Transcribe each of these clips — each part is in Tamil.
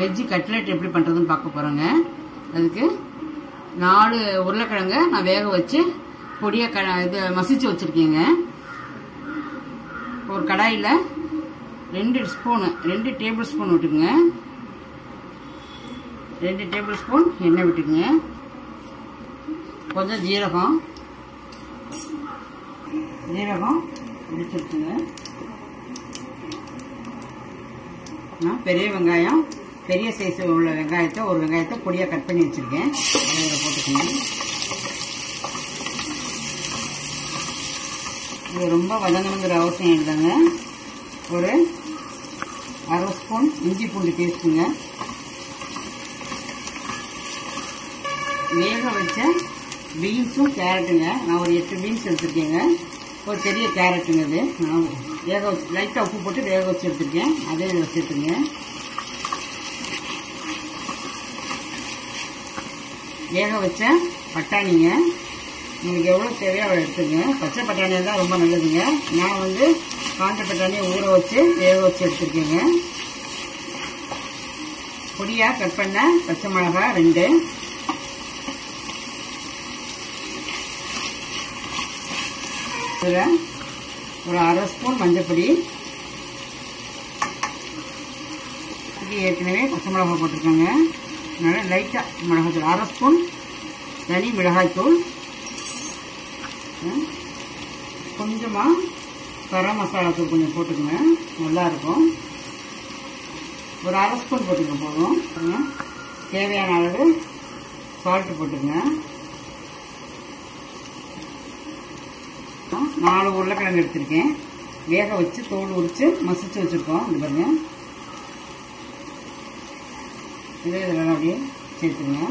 வெஜ்ஜு கட்லெட் எப்படி பண்ணுறதுன்னு பார்க்க போகிறோங்க அதுக்கு நாலு உருளைக்கிழங்க நான் வேக வச்சு பொடியாக க இது மசிச்சு வச்சுருக்கேங்க ஒரு கடாயில் ரெண்டு ஸ்பூனு ரெண்டு டேபிள் ஸ்பூன் விட்டுக்குங்க ரெண்டு டேபிள் ஸ்பூன் எண்ணெய் விட்டுக்குங்க கொஞ்சம் ஜீரகம் ஜீரகம் இடிச்சுருக்குங்க நான் பெரிய வெங்காயம் பெரிய சைஸ் உள்ள வெங்காயத்தை ஒரு வெங்காயத்தை பொடியாக கட் பண்ணி வச்சுருக்கேன் அதை இதில் போட்டுக்கணும் இது ரொம்ப வதங்கணுங்கிற அவசியம் இல்லைங்க ஒரு அரை ஸ்பூன் இஞ்சி பூண்டு பேஸ்ட்டுங்க வேக வச்ச பீன்ஸும் கேரட்டுங்க நான் ஒரு எட்டு பீன்ஸ் எடுத்துருக்கேங்க ஒரு பெரிய கேரட்டுங்க இது நான் வேக வச்சு லைட்டாக உப்பு போட்டு வேக வச்சு எடுத்துருக்கேன் அதே இதில் சேர்த்துங்க வேக வச்ச பட்டாணிங்க உங்களுக்கு எவ்வளோ தேவையோ அவ்வளோ எடுத்துங்க பச்சை பட்டாணியாக தான் ரொம்ப நல்லதுங்க நான் வந்து காஞ்ச பட்டாணியை ஊற வச்சு வேக வச்சு எடுத்துருக்கேங்க பொடியாக கட் பண்ண பச்சை மிளகா ரெண்டு இதில் ஒரு அரை ஸ்பூன் மஞ்சப்பொடி இது ஏற்கனவே பச்சை மிளகாய் போட்டிருக்காங்க அதனால் லைட்டாக மிளகாய்த்தூள் அரை ஸ்பூன் தனி மிளகாய்த்தூள் கொஞ்சமாக கரம் மசாலா தூள் கொஞ்சம் போட்டுக்கோங்க நல்லாயிருக்கும் ஒரு அரை ஸ்பூன் போட்டுக்க போதும் தேவையான அளவு சால்ட்டு போட்டுக்கங்க நாலு உருளைக்கிழங்கு எடுத்திருக்கேன் வேக வச்சு தோல் உரித்து மசிச்சு வச்சுருக்கோம் இது பாருங்க இதே இதில் அப்படியே சேர்த்துங்க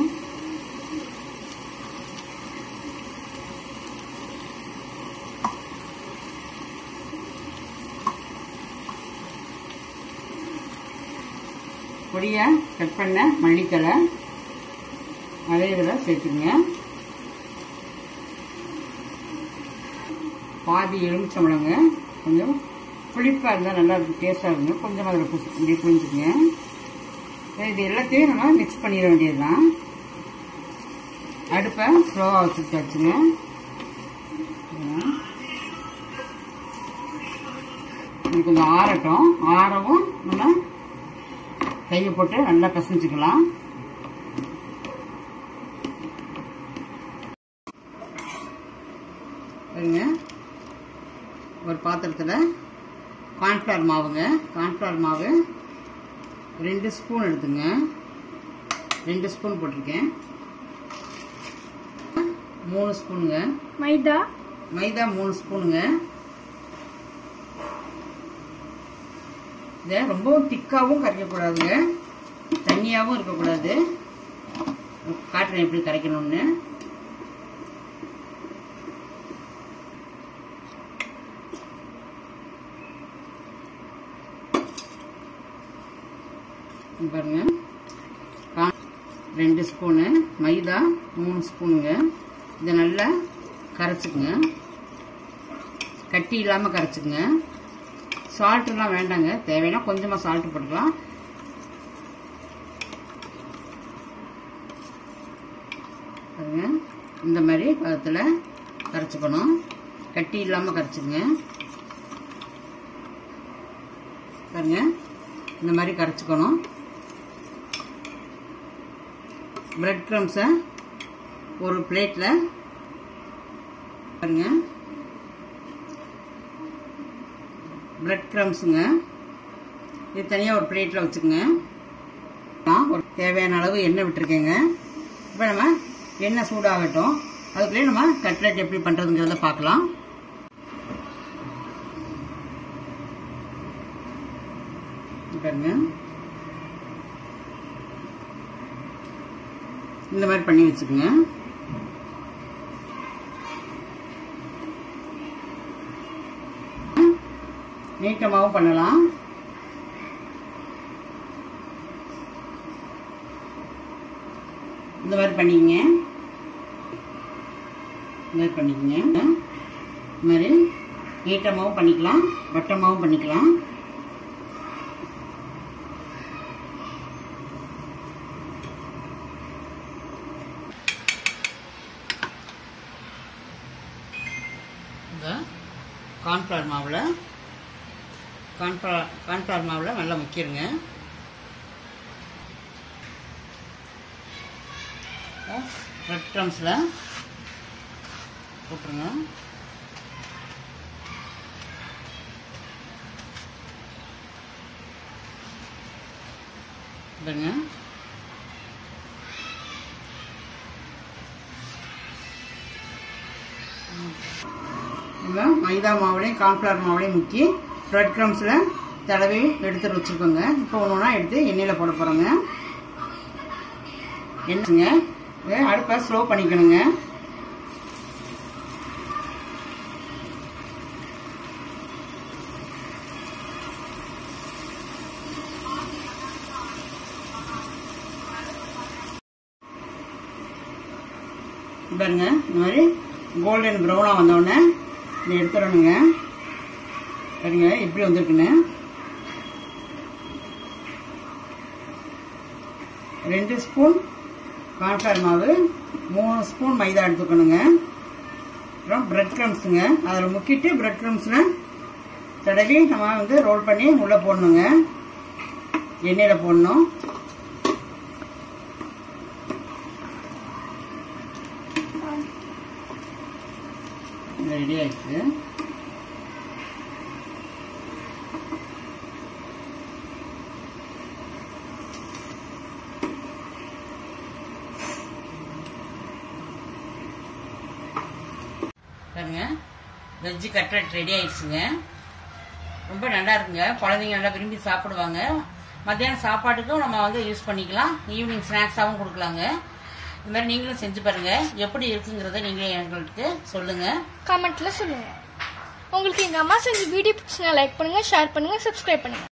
பொடியாக கட் பண்ண மல்லித்தலை அதே இதில் சேர்த்துங்க பாதி எலுமிச்சம்பழங்க கொஞ்சம் புளிப்பாக இருந்தால் நல்லா இருக்கும் டேஸ்ட்டாக இருக்கும் கொஞ்சம் அதில் புசி இப்படி புரிஞ்சுக்குங்க இது எல்லாத்தையும் நம்ம மிக்ஸ் பண்ணிட வேண்டியது தான் அடுப்பை ஸ்லோவாக வச்சுட்டாச்சுங்க இது கொஞ்சம் ஆறட்டும் ஆறவும் நம்ம கையை போட்டு நல்லா பிசைஞ்சுக்கலாம் பாருங்க ஒரு பாத்திரத்தில் கார்ன்ஃப்ளவர் மாவுங்க கார்ன்ஃப்ளவர் மாவு ரெண்டு ஸ்பூன் எடுத்துங்க ரெண்டு ஸ்பூன் போட்டிருக்கேன் மூணு ஸ்பூனுங்க மைதா மைதா மூணு ஸ்பூனுங்க இதை ரொம்பவும் திக்காகவும் கரைக்கக்கூடாதுங்க தண்ணியாகவும் இருக்கக்கூடாது காட்டுறேன் எப்படி கரைக்கணும்னு பாருங்க ரெண்டு ஸ்பூனு மைதா மூணு ஸ்பூனுங்க இதை நல்லா கரைச்சிக்குங்க கட்டி இல்லாமல் கரைச்சிக்குங்க சால்ட்டுலாம் வேண்டாங்க தேவைன்னா கொஞ்சமாக சால்ட்டு போட்டுக்கலாம் பாருங்க இந்த மாதிரி பதத்தில் கரைச்சிக்கணும் கட்டி இல்லாமல் கரைச்சிக்குங்க பாருங்க இந்த மாதிரி கரைச்சிக்கணும் பிரெட் க்ரம்ஸை ஒரு பிளேட்டில் பாருங்க பிரெட் க்ரம்ஸுங்க இது தனியாக ஒரு பிளேட்டில் வச்சுக்கோங்க நான் ஒரு தேவையான அளவு எண்ணெய் விட்டுருக்கேங்க இப்போ நம்ம எண்ணெய் சூடாகட்டும் அதுக்குள்ளே நம்ம கட்லெட் எப்படி பண்ணுறதுங்கிறத பார்க்கலாம் பாருங்க இந்த மாதிரி பண்ணி வச்சுக்கோங்க நீட்டமாகவும் பண்ணலாம் இந்த மாதிரி பண்ணிக்கங்க இந்த மாதிரி பண்ணிக்கங்க இந்த மாதிரி நீட்டமாகவும் பண்ணிக்கலாம் வட்டமாகவும் பண்ணிக்கலாம் கார்ன்ஃப்ளவர் மாவில் கார்ன்ஃப்ளவர் கார்ன்ஃப்ளவர் மாவில் நல்லா முக்கிருங்க ரெட் க்ரம்ஸில் போட்டுருங்க பாருங்க நம்ம மைதா மாவுலையும் கார்ன்ஃப்ளவர் மாவுலையும் முக்கி பிரெட் க்ரம்ஸில் தடவி எடுத்துட்டு வச்சுருக்கோங்க இப்போ ஒன்று ஒன்றா எடுத்து எண்ணெயில் போட போகிறோங்க என்னங்க இதை அடுப்பை ஸ்லோ பண்ணிக்கணுங்க பாருங்க இந்த மாதிரி கோல்டன் ப்ரௌனாக வந்தோடனே இதை எடுத்துடணுங்க பாருங்க எப்படி வந்திருக்குன்னு ரெண்டு ஸ்பூன் கார்ன்ஃப்ளவர் மாவு மூணு ஸ்பூன் மைதா எடுத்துக்கணுங்க அப்புறம் பிரெட் க்ரம்ஸுங்க அதில் முக்கிட்டு பிரெட் க்ரம்ஸில் தடவி நம்ம வந்து ரோல் பண்ணி உள்ளே போடணுங்க எண்ணெயில் போடணும் ரெடி ஆயிடுச்சு பாருங்க வெஜ்ஜு கட்லெட் ரெடி ஆயிடுச்சுங்க ரொம்ப நல்லா இருக்குங்க குழந்தைங்க நல்லா விரும்பி சாப்பிடுவாங்க மத்தியானம் சாப்பாட்டுக்கும் நம்ம வந்து யூஸ் பண்ணிக்கலாம் ஈவினிங் ஸ்நாக்ஸாகவும் கொடுக்கலாங்க இது மாதிரி நீங்களும் செஞ்சு பாருங்க எப்படி இருக்குங்கிறத நீங்க எங்களுக்கு சொல்லுங்க கமெண்ட்ல சொல்லுங்க உங்களுக்கு எங்க அம்மா செஞ்ச வீடியோ பிடிச்சினா லைக் பண்ணுங்க ஷேர் பண்ணுங்க சப்ஸ்கிரைப் பண்ணுங்க